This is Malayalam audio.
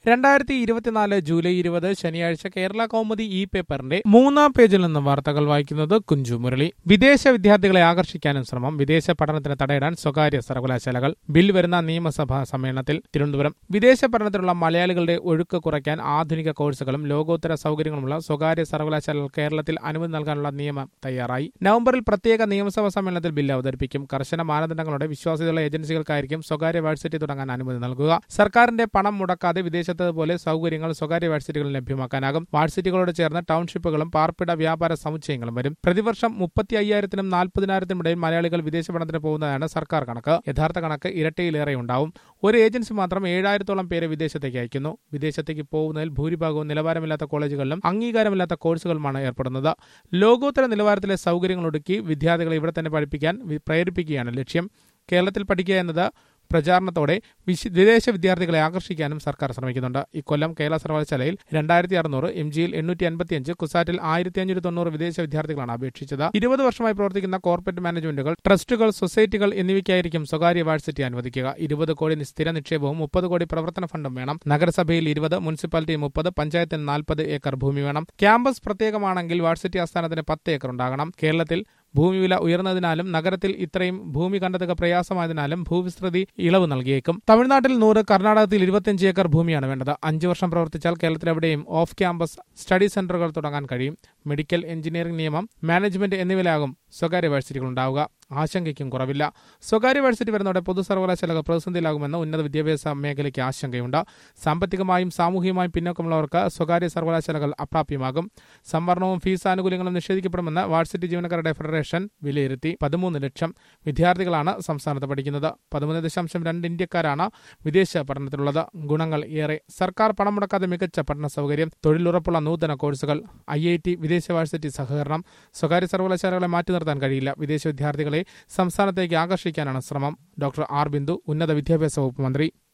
രണ്ടായിരത്തി ഇരുപത്തിനാല് ജൂലൈ ഇരുപത് ശനിയാഴ്ച കേരള കൗമുദി ഇ പേപ്പറിന്റെ മൂന്നാം പേജിൽ നിന്ന് വാർത്തകൾ വായിക്കുന്നത് കുഞ്ചു മുരളി വിദേശ വിദ്യാർത്ഥികളെ ആകർഷിക്കാനും ശ്രമം വിദേശ പഠനത്തിന് തടയിടാൻ സ്വകാര്യ സർവകലാശാലകൾ ബിൽ വരുന്ന നിയമസഭാ സമ്മേളനത്തിൽ തിരുവനന്തപുരം വിദേശ പഠനത്തിനുള്ള മലയാളികളുടെ ഒഴുക്ക് കുറയ്ക്കാൻ ആധുനിക കോഴ്സുകളും ലോകോത്തര സൗകര്യങ്ങളുമുള്ള സ്വകാര്യ സർവകലാശാലകൾ കേരളത്തിൽ അനുമതി നൽകാനുള്ള നിയമം തയ്യാറായി നവംബറിൽ പ്രത്യേക നിയമസഭാ സമ്മേളനത്തിൽ ബിൽ അവതരിപ്പിക്കും കർശന മാനദണ്ഡങ്ങളോടെ വിശ്വാസ്യതയുള്ള ഏജൻസികൾക്കായിരിക്കും സ്വകാര്യ യൂണിവേഴ്സിറ്റി തുടങ്ങാൻ അനുമതി നൽകുക സർക്കാരിന്റെ പണം മുടക്കാതെ വിദേശത്തതുപോലെ സൗകര്യങ്ങൾ സ്വകാര്യ യൂണിവേഴ്സിറ്റികളിൽ ലഭ്യമാക്കാനാകും വാഴ്സിറ്റികളോട് ചേർന്ന് ടൗൺഷിപ്പുകളും പാർപ്പിട വ്യാപാര സമുച്ചയങ്ങളും വരും പ്രതിവർഷം മുപ്പത്തി അയ്യായിരത്തിനും നാൽപ്പതിനായിരത്തിനും ഇടയിൽ മലയാളികൾ വിദേശ പഠനത്തിന് പോകുന്നതാണ് സർക്കാർ കണക്ക് യഥാർത്ഥ കണക്ക് ഇരട്ടിയിലേറെ ഉണ്ടാവും ഒരു ഏജൻസി മാത്രം ഏഴായിരത്തോളം പേരെ വിദേശത്തേക്ക് അയക്കുന്നു വിദേശത്തേക്ക് പോകുന്നതിൽ ഭൂരിഭാഗവും നിലവാരമില്ലാത്ത കോളേജുകളിലും അംഗീകാരമില്ലാത്ത കോഴ്സുകളുമാണ് ഏർപ്പെടുന്നത് ലോകോത്തര നിലവാരത്തിലെ സൗകര്യങ്ങൾ ഒരുക്കി വിദ്യാർത്ഥികളെ ഇവിടെ തന്നെ പഠിപ്പിക്കാൻ വി- പ്രേരിപ്പിക്കുകയാണ് ലക്ഷ്യം കേരളത്തിൽ പഠിക്കുക എന്നത് പ്രചാരണത്തോടെ വിശ- വിദേശ വിദ്യാർത്ഥികളെ ആകർഷിക്കാനും സർക്കാർ ശ്രമിക്കുന്നുണ്ട് ഇക്കൊല്ലം കേരള സർവകലാശാലയിൽ രണ്ടായിരത്തി അറുന്നൂറ് എം ജിയിൽ എണ്ണൂറ്റി അൻപത്തിയഞ്ച് കുസാറ്റിൽ ആയിരത്തി അഞ്ഞൂറ്റി തൊണ്ണൂറ് വിദേശ വിദ്യാർത്ഥികളാണ് അപേക്ഷിച്ചത് ഇരുപത് വർഷമായി പ്രവർത്തിക്കുന്ന കോർപ്പറേറ്റ് മാനേജ്മെന്റുകൾ ട്രസ്റ്റുകൾ സൊസൈറ്റികൾ എന്നിവയ്ക്കായിരിക്കും സ്വകാര്യ യൂണിവേഴ്സിറ്റി അനുവദിക്കുക ഇരുപത് കോടി സ്ഥിര നിക്ഷേപവും മുപ്പത് കോടി പ്രവർത്തന ഫണ്ടും വേണം നഗരസഭയിൽ ഇരുപത് മുനിസിപ്പാലിറ്റി മുപ്പത് പഞ്ചായത്തിന് നാൽപ്പത് ഏക്കർ ഭൂമി വേണം ക്യാമ്പസ് പ്രത്യേകമാണെങ്കിൽ യൂണിവേഴ്സിറ്റി ആസ്ഥാനത്തിന് പത്ത് ഏക്കർ ഉണ്ടാകണം കേരളത്തിൽ ഭൂമി വില ഉയർന്നതിനാലും നഗരത്തിൽ ഇത്രയും ഭൂമി കണ്ടെത്തുക പ്രയാസമായതിനാലും ഭൂവിസ്തൃതി ഇളവ് നൽകിയേക്കും തമിഴ്നാട്ടിൽ നൂറ് കർണാടകത്തിൽ ഇരുപത്തിയഞ്ച് ഏക്കർ ഭൂമിയാണ് വേണ്ടത് അഞ്ചു വർഷം പ്രവർത്തിച്ചാൽ കേരളത്തിലെവിടെയും ഓഫ് ക്യാമ്പസ് സ്റ്റഡി സെന്ററുകൾ തുടങ്ങാൻ കഴിയും മെഡിക്കൽ എഞ്ചിനീയറിംഗ് നിയമം മാനേജ്മെന്റ് എന്നിവയിലാകും സ്വകാര്യ യൂണിവേഴ്സിറ്റികൾ ഉണ്ടാവുക ആശങ്കയ്ക്കും കുറവില്ല സ്വകാര്യ യൂണിവേഴ്സിറ്റി വരുന്നതോടെ പൊതു സർവകലാശാലകൾ പ്രതിസന്ധിയിലാകുമെന്ന് ഉന്നത വിദ്യാഭ്യാസ മേഖലയ്ക്ക് ആശങ്കയുണ്ട് സാമ്പത്തികമായും സാമൂഹികമായും പിന്നോക്കമുള്ളവർക്ക് സ്വകാര്യ സർവകലാശാലകൾ അപ്രാപ്യമാകും സംവരണവും ഫീസ് ആനുകൂല്യങ്ങളും നിഷേധിക്കപ്പെടുമെന്ന് വാഴ്സിറ്റി ജീവനക്കാരുടെ ഫെഡറേഷൻ വിലയിരുത്തി പതിമൂന്ന് ലക്ഷം വിദ്യാർത്ഥികളാണ് സംസ്ഥാനത്ത് പഠിക്കുന്നത് പതിമൂന്ന് ദശാംശം രണ്ട് ഇന്ത്യക്കാരാണ് വിദേശ പഠനത്തിലുള്ളത് ഗുണങ്ങൾ ഏറെ സർക്കാർ പണം മുടക്കാതെ മികച്ച പഠന സൗകര്യം തൊഴിലുറപ്പുള്ള നൂതന കോഴ്സുകൾ ഐ ഐ ടി വിദേശ യൂണിവേഴ്സിറ്റി സഹകരണം സ്വകാര്യ സർവകലാശാലകളെ മാറ്റി നിർത്താൻ കഴിയില്ല വിദേശ വിദ്യാർത്ഥികളെ സംസ്ഥാനത്തേക്ക് ആകർഷിക്കാനാണ് ശ്രമം ഡോക്ടർ ആർ ബിന്ദു ഉന്നത വിദ്യാഭ്യാസ വകുപ്പ് മന്ത്രി